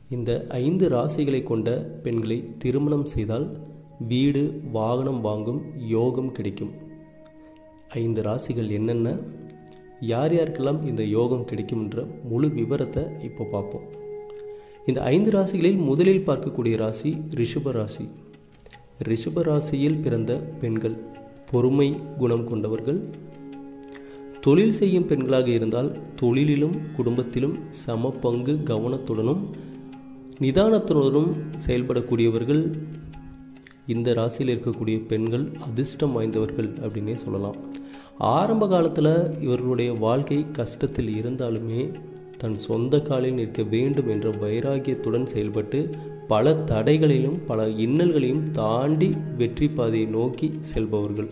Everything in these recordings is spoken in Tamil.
இந்த ஐந்து ராசிகளை கொண்ட பெண்களை திருமணம் செய்தால் வீடு வாகனம் வாங்கும் யோகம் கிடைக்கும் ஐந்து ராசிகள் என்னென்ன யார் யாருக்கெல்லாம் இந்த யோகம் கிடைக்கும்ன்ற முழு விவரத்தை இப்போ பார்ப்போம் இந்த ஐந்து ராசிகளில் முதலில் பார்க்கக்கூடிய ராசி ரிஷப ராசி ரிஷப ராசியில் பிறந்த பெண்கள் பொறுமை குணம் கொண்டவர்கள் தொழில் செய்யும் பெண்களாக இருந்தால் தொழிலிலும் குடும்பத்திலும் சம பங்கு கவனத்துடனும் நிதானத்துடனும் செயல்படக்கூடியவர்கள் இந்த ராசியில் இருக்கக்கூடிய பெண்கள் அதிர்ஷ்டம் வாய்ந்தவர்கள் அப்படின்னே சொல்லலாம் ஆரம்ப காலத்தில் இவர்களுடைய வாழ்க்கை கஷ்டத்தில் இருந்தாலுமே தன் சொந்த காலில் நிற்க வேண்டும் என்ற வைராகியத்துடன் செயல்பட்டு பல தடைகளையும் பல இன்னல்களையும் தாண்டி வெற்றி பாதையை நோக்கி செல்பவர்கள்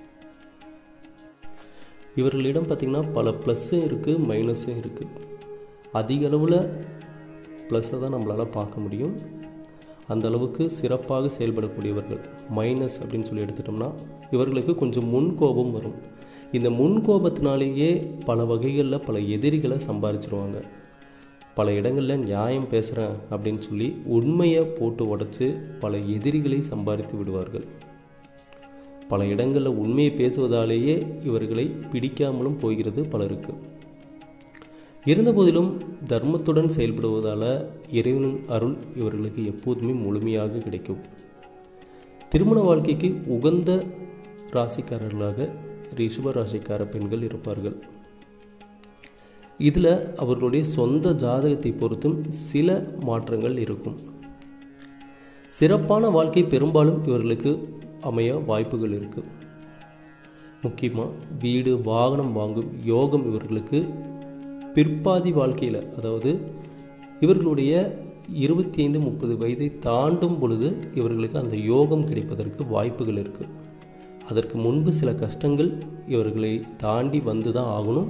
இவர்களிடம் பார்த்திங்கன்னா பல ப்ளஸ்ஸும் இருக்குது மைனஸும் இருக்குது அதிக அளவில் ப்ளஸ்ஸை தான் நம்மளால் பார்க்க முடியும் அந்த அளவுக்கு சிறப்பாக செயல்படக்கூடியவர்கள் மைனஸ் அப்படின்னு சொல்லி எடுத்துட்டோம்னா இவர்களுக்கு கொஞ்சம் முன் கோபம் வரும் இந்த முன் கோபத்தினாலேயே பல வகைகளில் பல எதிரிகளை சம்பாதிச்சிருவாங்க பல இடங்களில் நியாயம் பேசுகிறேன் அப்படின்னு சொல்லி உண்மையை போட்டு உடச்சி பல எதிரிகளை சம்பாதித்து விடுவார்கள் பல இடங்களில் உண்மையை பேசுவதாலேயே இவர்களை பிடிக்காமலும் போகிறது பலருக்கு இருந்தபோதிலும் தர்மத்துடன் செயல்படுவதால் இறைவனின் அருள் இவர்களுக்கு எப்போதுமே முழுமையாக கிடைக்கும் திருமண வாழ்க்கைக்கு உகந்த ராசிக்காரர்களாக ரிஷப ராசிக்கார பெண்கள் இருப்பார்கள் இதில் அவர்களுடைய சொந்த ஜாதகத்தை பொறுத்தும் சில மாற்றங்கள் இருக்கும் சிறப்பான வாழ்க்கை பெரும்பாலும் இவர்களுக்கு அமைய வாய்ப்புகள் இருக்குது முக்கியமாக வீடு வாகனம் வாங்கும் யோகம் இவர்களுக்கு பிற்பாதி வாழ்க்கையில் அதாவது இவர்களுடைய இருபத்தி ஐந்து முப்பது வயதை தாண்டும் பொழுது இவர்களுக்கு அந்த யோகம் கிடைப்பதற்கு வாய்ப்புகள் இருக்குது அதற்கு முன்பு சில கஷ்டங்கள் இவர்களை தாண்டி வந்து தான் ஆகணும்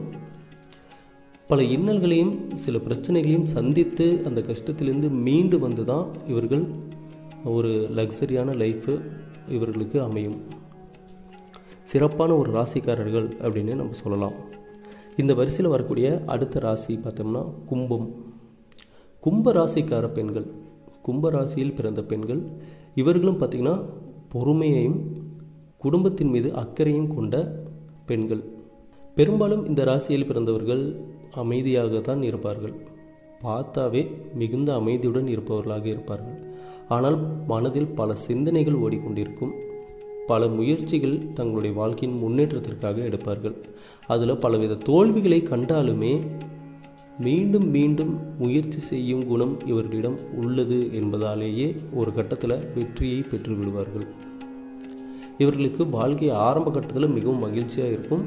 பல இன்னல்களையும் சில பிரச்சனைகளையும் சந்தித்து அந்த கஷ்டத்திலிருந்து மீண்டு வந்து தான் இவர்கள் ஒரு லக்ஸரியான லைஃபு இவர்களுக்கு அமையும் சிறப்பான ஒரு ராசிக்காரர்கள் அப்படின்னு நம்ம சொல்லலாம் இந்த வரிசையில் வரக்கூடிய அடுத்த ராசி பார்த்தோம்னா கும்பம் கும்ப ராசிக்கார பெண்கள் கும்ப ராசியில் பிறந்த பெண்கள் இவர்களும் பார்த்திங்கன்னா பொறுமையையும் குடும்பத்தின் மீது அக்கறையும் கொண்ட பெண்கள் பெரும்பாலும் இந்த ராசியில் பிறந்தவர்கள் அமைதியாக தான் இருப்பார்கள் பார்த்தாவே மிகுந்த அமைதியுடன் இருப்பவர்களாக இருப்பார்கள் ஆனால் மனதில் பல சிந்தனைகள் ஓடிக்கொண்டிருக்கும் பல முயற்சிகள் தங்களுடைய வாழ்க்கையின் முன்னேற்றத்திற்காக எடுப்பார்கள் அதில் பலவித தோல்விகளை கண்டாலுமே மீண்டும் மீண்டும் முயற்சி செய்யும் குணம் இவர்களிடம் உள்ளது என்பதாலேயே ஒரு கட்டத்தில் வெற்றியை பெற்று விடுவார்கள் இவர்களுக்கு வாழ்க்கை ஆரம்ப கட்டத்தில் மிகவும் மகிழ்ச்சியாக இருக்கும்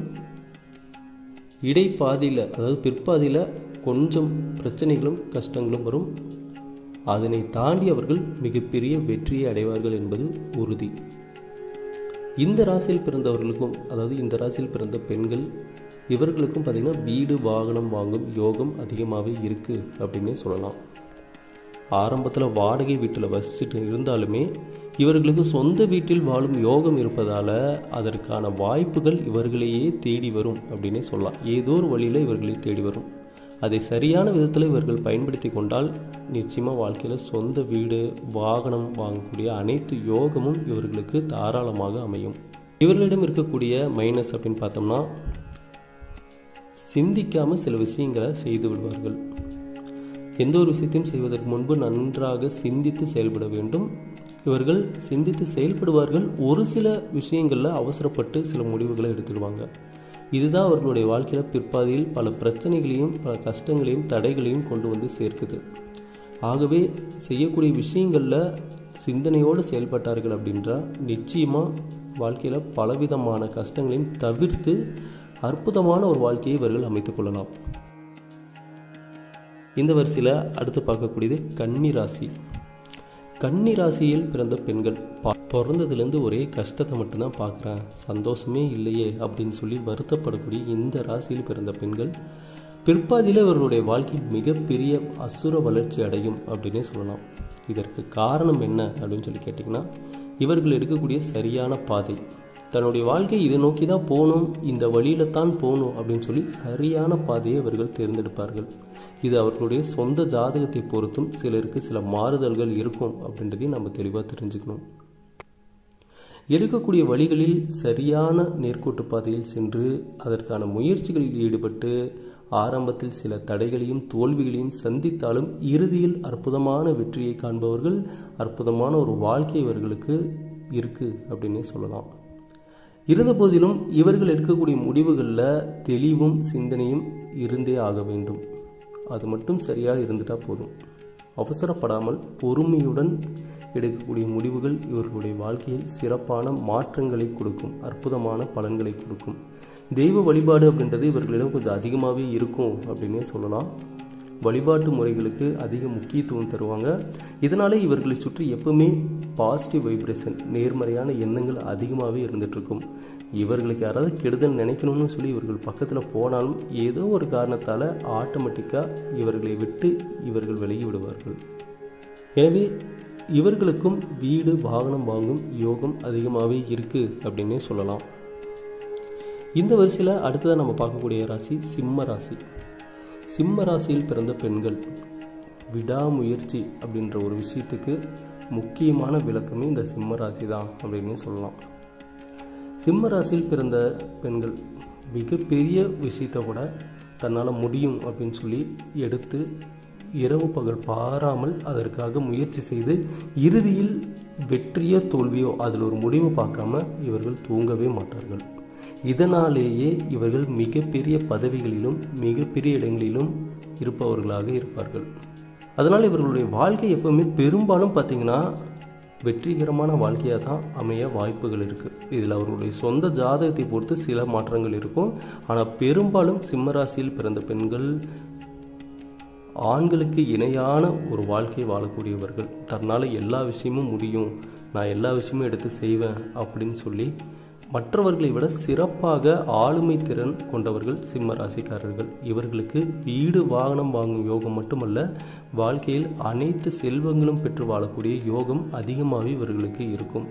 இடைப்பாதியில் அதாவது பிற்பாதியில் கொஞ்சம் பிரச்சனைகளும் கஷ்டங்களும் வரும் அதனை தாண்டி அவர்கள் மிகப்பெரிய வெற்றியை அடைவார்கள் என்பது உறுதி இந்த ராசியில் பிறந்தவர்களுக்கும் அதாவது இந்த ராசியில் பிறந்த பெண்கள் இவர்களுக்கும் பார்த்திங்கன்னா வீடு வாகனம் வாங்கும் யோகம் அதிகமாகவே இருக்குது அப்படின்னே சொல்லலாம் ஆரம்பத்தில் வாடகை வீட்டில் வசிச்சுட்டு இருந்தாலுமே இவர்களுக்கு சொந்த வீட்டில் வாழும் யோகம் இருப்பதால் அதற்கான வாய்ப்புகள் இவர்களையே தேடி வரும் அப்படின்னே சொல்லலாம் ஏதோ ஒரு வழியில் இவர்களை தேடி வரும் அதை சரியான விதத்தில் இவர்கள் பயன்படுத்தி கொண்டால் நிச்சயமாக வாழ்க்கையில் சொந்த வீடு வாகனம் வாங்கக்கூடிய அனைத்து யோகமும் இவர்களுக்கு தாராளமாக அமையும் இவர்களிடம் இருக்கக்கூடிய மைனஸ் அப்படின்னு பார்த்தோம்னா சிந்திக்காமல் சில விஷயங்களை செய்து விடுவார்கள் எந்த ஒரு விஷயத்தையும் செய்வதற்கு முன்பு நன்றாக சிந்தித்து செயல்பட வேண்டும் இவர்கள் சிந்தித்து செயல்படுவார்கள் ஒரு சில விஷயங்களில் அவசரப்பட்டு சில முடிவுகளை எடுத்துடுவாங்க இதுதான் அவர்களுடைய வாழ்க்கையில் பிற்பாதையில் பல பிரச்சனைகளையும் பல கஷ்டங்களையும் தடைகளையும் கொண்டு வந்து சேர்க்குது ஆகவே செய்யக்கூடிய விஷயங்களில் சிந்தனையோடு செயல்பட்டார்கள் அப்படின்றா நிச்சயமாக வாழ்க்கையில் பலவிதமான கஷ்டங்களையும் தவிர்த்து அற்புதமான ஒரு வாழ்க்கையை இவர்கள் அமைத்துக் கொள்ளலாம் இந்த வரிசையில் அடுத்து பார்க்கக்கூடியது கன்னி ராசி கன்னி ராசியில் பிறந்த பெண்கள் பிறந்ததுலேருந்து ஒரே கஷ்டத்தை மட்டும்தான் பார்க்குறேன் சந்தோஷமே இல்லையே அப்படின்னு சொல்லி வருத்தப்படக்கூடிய இந்த ராசியில் பிறந்த பெண்கள் பிற்பாதியில் இவர்களுடைய வாழ்க்கை மிகப்பெரிய அசுர வளர்ச்சி அடையும் அப்படின்னே சொல்லலாம் இதற்கு காரணம் என்ன அப்படின்னு சொல்லி கேட்டிங்கன்னா இவர்கள் எடுக்கக்கூடிய சரியான பாதை தன்னுடைய வாழ்க்கை இதை நோக்கி தான் போகணும் இந்த வழியில தான் போகணும் அப்படின்னு சொல்லி சரியான பாதையை இவர்கள் தேர்ந்தெடுப்பார்கள் இது அவர்களுடைய சொந்த ஜாதகத்தை பொறுத்தும் சிலருக்கு சில மாறுதல்கள் இருக்கும் அப்படின்றதையும் நம்ம தெளிவாக தெரிஞ்சுக்கணும் எடுக்கக்கூடிய வழிகளில் சரியான நேர்கோட்டு பாதையில் சென்று அதற்கான முயற்சிகளில் ஈடுபட்டு ஆரம்பத்தில் சில தடைகளையும் தோல்விகளையும் சந்தித்தாலும் இறுதியில் அற்புதமான வெற்றியை காண்பவர்கள் அற்புதமான ஒரு வாழ்க்கை இவர்களுக்கு இருக்கு அப்படின்னே சொல்லலாம் இருந்த போதிலும் இவர்கள் எடுக்கக்கூடிய முடிவுகளில் தெளிவும் சிந்தனையும் இருந்தே ஆக வேண்டும் அது மட்டும் சரியாக இருந்துட்டால் போதும் அவசரப்படாமல் பொறுமையுடன் எடுக்கக்கூடிய முடிவுகள் இவர்களுடைய வாழ்க்கையில் சிறப்பான மாற்றங்களை கொடுக்கும் அற்புதமான பலன்களை கொடுக்கும் தெய்வ வழிபாடு அப்படின்றது இவர்களிடம் கொஞ்சம் அதிகமாகவே இருக்கும் அப்படின்னே சொல்லலாம் வழிபாட்டு முறைகளுக்கு அதிக முக்கியத்துவம் தருவாங்க இதனாலே இவர்களை சுற்றி எப்பவுமே பாசிட்டிவ் வைப்ரேஷன் நேர்மறையான எண்ணங்கள் அதிகமாகவே இருந்துகிட்ருக்கும் இவர்களுக்கு யாராவது கெடுதல் நினைக்கணும்னு சொல்லி இவர்கள் பக்கத்தில் போனாலும் ஏதோ ஒரு காரணத்தால் ஆட்டோமேட்டிக்காக இவர்களை விட்டு இவர்கள் விலகி விடுவார்கள் எனவே இவர்களுக்கும் வீடு வாகனம் வாங்கும் யோகம் அதிகமாகவே இருக்குது அப்படின்னே சொல்லலாம் இந்த வரிசையில் அடுத்ததாக நம்ம பார்க்கக்கூடிய ராசி சிம்ம ராசி சிம்ம ராசியில் பிறந்த பெண்கள் விடாமுயற்சி அப்படின்ற ஒரு விஷயத்துக்கு முக்கியமான விளக்கமே இந்த சிம்ம ராசி தான் அப்படின்னு சொல்லலாம் சிம்ம ராசியில் பிறந்த பெண்கள் மிகப்பெரிய விஷயத்தை கூட தன்னால் முடியும் அப்படின்னு சொல்லி எடுத்து இரவு பகல் பாராமல் அதற்காக முயற்சி செய்து இறுதியில் வெற்றியோ தோல்வியோ அதில் ஒரு முடிவு பார்க்காம இவர்கள் தூங்கவே மாட்டார்கள் இதனாலேயே இவர்கள் மிகப்பெரிய பதவிகளிலும் மிகப்பெரிய இடங்களிலும் இருப்பவர்களாக இருப்பார்கள் அதனால் இவர்களுடைய வாழ்க்கை எப்பவுமே பெரும்பாலும் பார்த்தீங்கன்னா வெற்றிகரமான வாழ்க்கையாக தான் அமைய வாய்ப்புகள் இருக்குது இதில் அவர்களுடைய சொந்த ஜாதகத்தை பொறுத்து சில மாற்றங்கள் இருக்கும் ஆனால் பெரும்பாலும் சிம்மராசியில் பிறந்த பெண்கள் ஆண்களுக்கு இணையான ஒரு வாழ்க்கை வாழக்கூடியவர்கள் தன்னால் எல்லா விஷயமும் முடியும் நான் எல்லா விஷயமும் எடுத்து செய்வேன் அப்படின்னு சொல்லி மற்றவர்களை விட சிறப்பாக ஆளுமை திறன் கொண்டவர்கள் சிம்ம ராசிக்காரர்கள் இவர்களுக்கு வீடு வாகனம் வாங்கும் யோகம் மட்டுமல்ல வாழ்க்கையில் அனைத்து செல்வங்களும் பெற்று வாழக்கூடிய யோகம் அதிகமாகவே இவர்களுக்கு இருக்கும்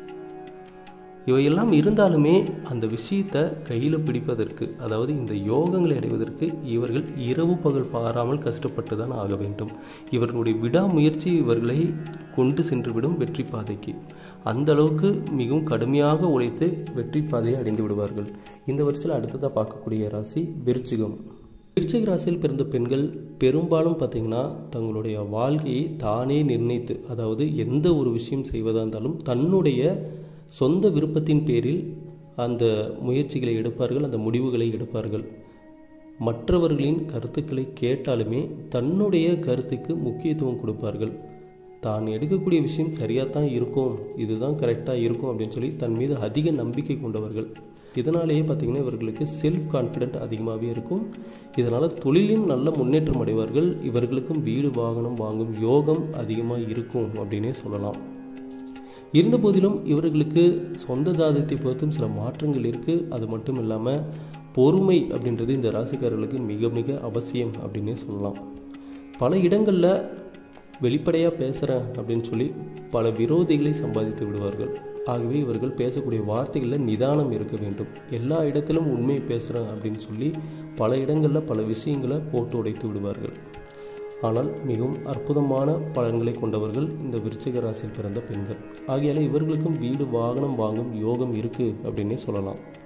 இவையெல்லாம் இருந்தாலுமே அந்த விஷயத்தை கையில் பிடிப்பதற்கு அதாவது இந்த யோகங்களை அடைவதற்கு இவர்கள் இரவு பகல் பாராமல் கஷ்டப்பட்டு தான் ஆக வேண்டும் இவர்களுடைய விடாமுயற்சி இவர்களை கொண்டு சென்றுவிடும் வெற்றி பாதைக்கு அந்த அளவுக்கு மிகவும் கடுமையாக உழைத்து வெற்றி பாதையை அடைந்து விடுவார்கள் இந்த வருஷத்தில் அடுத்ததாக பார்க்கக்கூடிய ராசி விருச்சிகம் விருச்சிக ராசியில் பிறந்த பெண்கள் பெரும்பாலும் பார்த்திங்கன்னா தங்களுடைய வாழ்க்கையை தானே நிர்ணயித்து அதாவது எந்த ஒரு விஷயம் செய்வதாக இருந்தாலும் தன்னுடைய சொந்த விருப்பத்தின் பேரில் அந்த முயற்சிகளை எடுப்பார்கள் அந்த முடிவுகளை எடுப்பார்கள் மற்றவர்களின் கருத்துக்களை கேட்டாலுமே தன்னுடைய கருத்துக்கு முக்கியத்துவம் கொடுப்பார்கள் தான் எடுக்கக்கூடிய விஷயம் சரியாக தான் இருக்கும் இதுதான் கரெக்டாக இருக்கும் அப்படின்னு சொல்லி தன் மீது அதிக நம்பிக்கை கொண்டவர்கள் இதனாலேயே பார்த்திங்கன்னா இவர்களுக்கு செல்ஃப் கான்ஃபிடென்ட் அதிகமாகவே இருக்கும் இதனால் தொழிலையும் நல்ல முன்னேற்றம் அடைவார்கள் இவர்களுக்கும் வீடு வாகனம் வாங்கும் யோகம் அதிகமாக இருக்கும் அப்படின்னே சொல்லலாம் இருந்த போதிலும் இவர்களுக்கு சொந்த ஜாதகத்தை பொறுத்தும் சில மாற்றங்கள் இருக்குது அது மட்டும் இல்லாமல் பொறுமை அப்படின்றது இந்த ராசிக்காரர்களுக்கு மிக மிக அவசியம் அப்படின்னே சொல்லலாம் பல இடங்களில் வெளிப்படையாக பேசுகிறேன் அப்படின்னு சொல்லி பல விரோதிகளை சம்பாதித்து விடுவார்கள் ஆகவே இவர்கள் பேசக்கூடிய வார்த்தைகளில் நிதானம் இருக்க வேண்டும் எல்லா இடத்திலும் உண்மை பேசுகிறேன் அப்படின்னு சொல்லி பல இடங்களில் பல விஷயங்களை போட்டு உடைத்து விடுவார்கள் ஆனால் மிகவும் அற்புதமான பலன்களை கொண்டவர்கள் இந்த விருச்சிக ராசியில் பிறந்த பெண்கள் ஆகையால இவர்களுக்கும் வீடு வாகனம் வாங்கும் யோகம் இருக்குது அப்படின்னே சொல்லலாம்